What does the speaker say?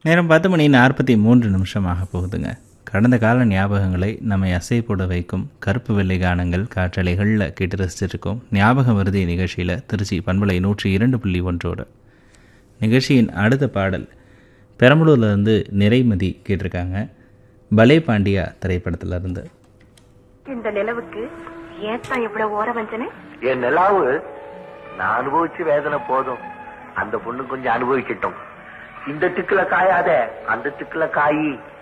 நேரம் பத்து மணி நாற்பத்தி மூன்று நிமிஷமாக போகுதுங்க கடந்த கால ஞாபகங்களை நம்மை அசை போட வைக்கும் கருப்பு வெள்ளை கானங்கள் காற்றலைகளில் கேட்டு ரசிச்சிருக்கோம் ஞாபகம் வருதி நிகழ்ச்சியில் திருச்சி பண்பலை நூற்றி இரண்டு புள்ளி ஒன்றோடு நிகழ்ச்சியின் அடுத்த பாடல் பெரம்பலூர்ல இருந்து நிறைமதி கேட்டிருக்காங்க பலே பாண்டியா திரைப்படத்துல இருந்து இந்த நிலவுக்கு ஏத்தான் இவ்வளவு ஓர வஞ்சனை என் நிலாவு நான் அனுபவிச்சு வேதனை போதும் அந்த பொண்ணு கொஞ்சம் அனுபவிக்கட்டும் இந்த திக்குல காயாத அந்த திக்குல காயி